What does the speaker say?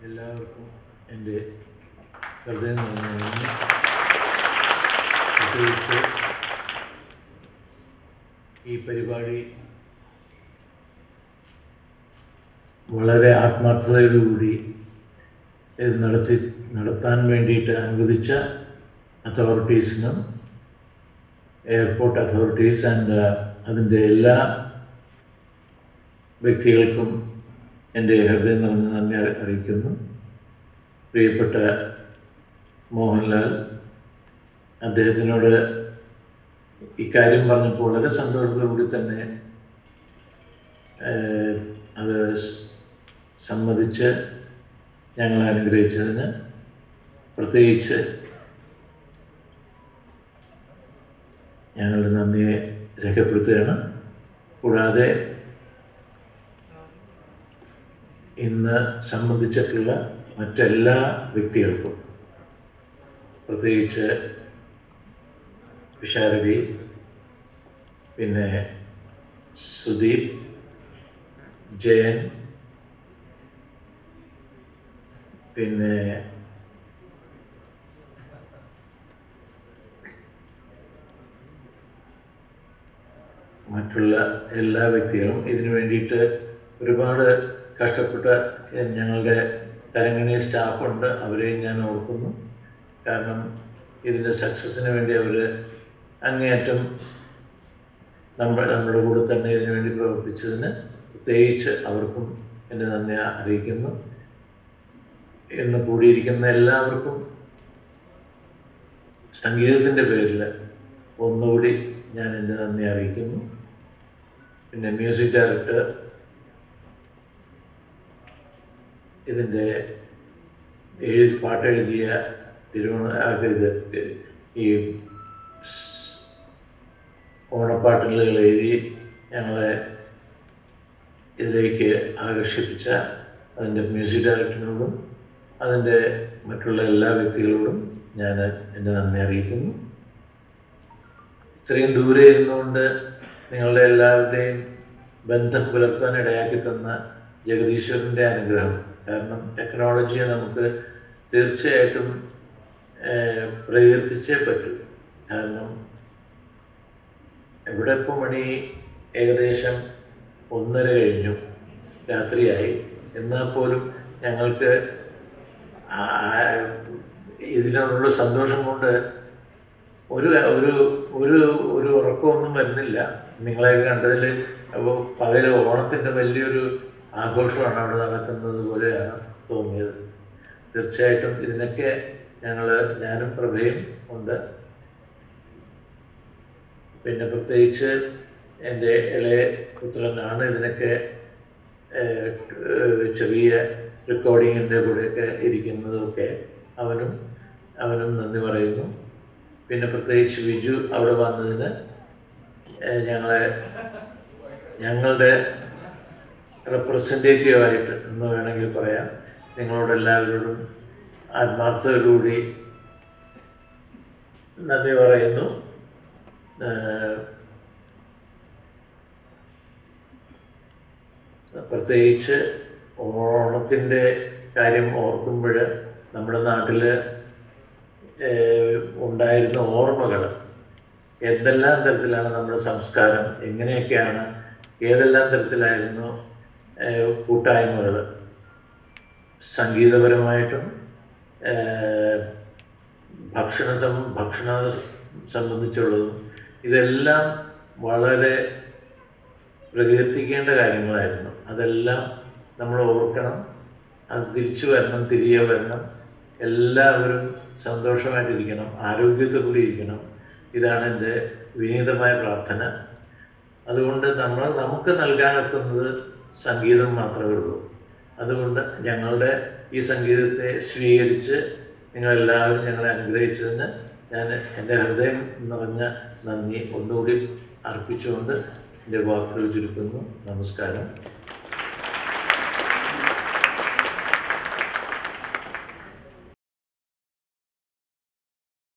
എല്ലാവർക്കും എൻ്റെ ഹൃദയം നിറഞ്ഞ നന്ദി പ്രത്യേകിച്ച് ഈ പരിപാടി വളരെ ആത്മാർത്ഥതയോടുകൂടി ഇത് നടത്തി നടത്താൻ വേണ്ടിയിട്ട് അനുവദിച്ച അതോറിറ്റീസിനും എയർപോർട്ട് അതോറിറ്റീസ് ആൻഡ് അതിൻ്റെ എല്ലാ വ്യക്തികൾക്കും എൻ്റെ ഹൃദയം നിറഞ്ഞ നന്ദി അറി- അറിയിക്കുന്നു പ്രിയപ്പെട്ട മോഹൻലാൽ അദ്ദേഹത്തിനോട് ഇക്കാര്യം പറഞ്ഞപ്പോൾ വളരെ സന്തോഷത്തോടുകൂടി തന്നെ ഏഹ്, അത് സ് സമ്മതിച്ച് ഞങ്ങളെ അനുഗ്രഹിച്ചതിന് പ്രത്യേകിച്ച് ഞങ്ങളുടെ നന്ദിയെ രേഖപ്പെടുത്തുകയാണ് കൂടാതെ ഇന്ന് സംബന്ധിച്ചിട്ടുള്ള മറ്റെല്ലാ വ്യക്തികൾക്കും പ്രത്യേകിച്ച് വിശാരടി പിന്നെ സുദീപ് ജയൻ പിന്നെ മറ്റുള്ള എല്ലാ വ്യക്തികളും ഇതിനു വേണ്ടിയിട്ട് ഒരുപാട് കഷ്ടപ്പെട്ട എ- ഞങ്ങളുടെ തരങ്ങിണി സ്റ്റാഫുണ്ട് അവരെയും ഞാൻ ഓർക്കുന്നു കാരണം ഇതിൻ്റെ സക്സസ്സിന് വേണ്ടി അവർ അങ്ങേയറ്റം നമ്മൾ നമ്മുടെ കൂടെ തന്നെ ഇതിനു വേണ്ടി പ്രവർത്തിച്ചതിന് പ്രത്യേകിച്ച് അവർക്കും എൻ്റെ നന്ദി അറിയിക്കുന്നു ഇന്ന് കൂടിയിരിക്കുന്ന എല്ലാവർക്കും സംഗീതത്തിൻ്റെ പേരിൽ ഒന്നുകൂടി ഞാൻ എൻ്റെ നന്ദി അറിയിക്കുന്നു പിന്നെ മ്യൂസിക് ഡയറക്ടർ ഇതിൻ്റെ എഴുതി പാട്ടെഴുതിയ തിരുവോണ ആ, ഇത് ഈ സ് ഓണപ്പാട്ടുകൾ എഴുതി ഞങ്ങളെ ഇതിലേക്ക് ആകർഷിപ്പിച്ച അതിൻ്റെ മ്യൂസിക് ഡയറക്ടറിനോടും അതിൻ്റെ മറ്റുള്ള എല്ലാ വ്യക്തികളോടും ഞാൻ എൻ്റെ നന്ദി അറിയിക്കുന്നു ഇത്രയും ദൂരെ ഇരുന്നുകൊണ്ട് നിങ്ങളുടെ എല്ലാവരുടെയും ബന്ധം പുലർത്താൻ ഇടയാക്കി തന്ന ജഗദീശ്വരൻ്റെ അനുഗ്രഹം കാരണം ടെക്നോളജിയെ നമുക്ക് തീർച്ചയായിട്ടും ഏഹ്, പ്രകീർത്തിച്ചേ പറ്റൂ കാരണം ഇവിടെ ഇപ്പോൾ മണി ഏകദേശം ഒന്നര കഴിഞ്ഞു രാത്രിയായി എന്നാൽ പോലും ഞങ്ങൾക്ക് ആ- ഇതിനുള്ള സന്തോഷം കൊണ്ട് ഒരു ഒരു ഒരു ഒരു ഉറക്കമൊന്നും വരുന്നില്ല നിങ്ങളെയൊക്കെ കണ്ടതിൽ അപ്പോൾ പകല് ഓണത്തിൻ്റെ വലിയൊരു ആഘോഷമാണ് അവിടെ നടക്കുന്നത് പോലെയാണ് തോന്നിയത് തീർച്ചയായിട്ടും ഇതിനൊക്കെ ഞങ്ങൾ ഞാനും പ്രഭയും ഉണ്ട് പിന്നെ പ്രത്യേകിച്ച് എൻ്റെ ഇളയ പുത്രനാണ് ഇതിനൊക്കെ ഏഹ്, ഏഹ്, ചെറിയ റെക്കോർഡിങ്ങിൻ്റെ കൂടെയൊക്കെ ഇരിക്കുന്നതൊക്കെ അവനും അവനും നന്ദി പറയുന്നു പിന്നെ പ്രത്യേകിച്ച് വിജു അവിടെ വന്നതിന് ഏഹ്, ഞങ്ങളെ ഞങ്ങളുടെ റെപ്രസെൻറ്റേറ്റീവായിട്ട് എന്ന് വേണമെങ്കിൽ പറയാം നിങ്ങളോട് എല്ലാവരോടും ആത്മാർത്ഥതയോടുകൂടി നന്ദി പറയുന്നു ഏഹ്, പ്രത്യേകിച്ച് ഓണത്തിൻ്റെ കാര്യം ഓർക്കുമ്പോൾ നമ്മുടെ നാട്ടിൽ ഉണ്ടായിരുന്ന ഓർമ്മകൾ എന്തെല്ലാം തരത്തിലാണ് നമ്മുടെ സംസ്കാരം എങ്ങനെയൊക്കെയാണ് ഏതെല്ലാം തരത്തിലായിരുന്നു ഏഹ്, കൂട്ടായ്മകൾ സംഗീതപരമായിട്ടും ഏഹ്, ഭക്ഷണ സം ഭക്ഷണ സംബന്ധിച്ചുള്ളതും ഇതെല്ലാം വളരെ പ്രകീർത്തിക്കേണ്ട കാര്യങ്ങളായിരുന്നു അതെല്ലാം നമ്മൾ ഓർക്കണം അത് തിരിച്ചു വരണം തിരികെ വരണം എല്ലാവരും സന്തോഷമായിട്ടിരിക്കണം ആരോഗ്യത്തോടെ ഇരിക്കണം ഇതാണ് എൻ്റെ വിനീതമായ പ്രാർത്ഥന അതുകൊണ്ട് നമ്മൾ നമുക്ക് നൽകാനൊക്കുന്നത് സംഗീതം മാത്രമേ ഉള്ളൂ അതുകൊണ്ട് ഞങ്ങളുടെ ഈ സംഗീതത്തെ സ്വീകരിച്ച് നിങ്ങളെല്ലാവരും ഞങ്ങളെ അനുഗ്രഹിച്ചതിന് ഞാൻ എൻ്റെ ഹൃദയം നിറഞ്ഞ നന്ദി ഒന്നുകൂടി അർപ്പിച്ചുകൊണ്ട് എൻ്റെ വാക്കുകൾ ചുരുക്കുന്നു നമസ്കാരം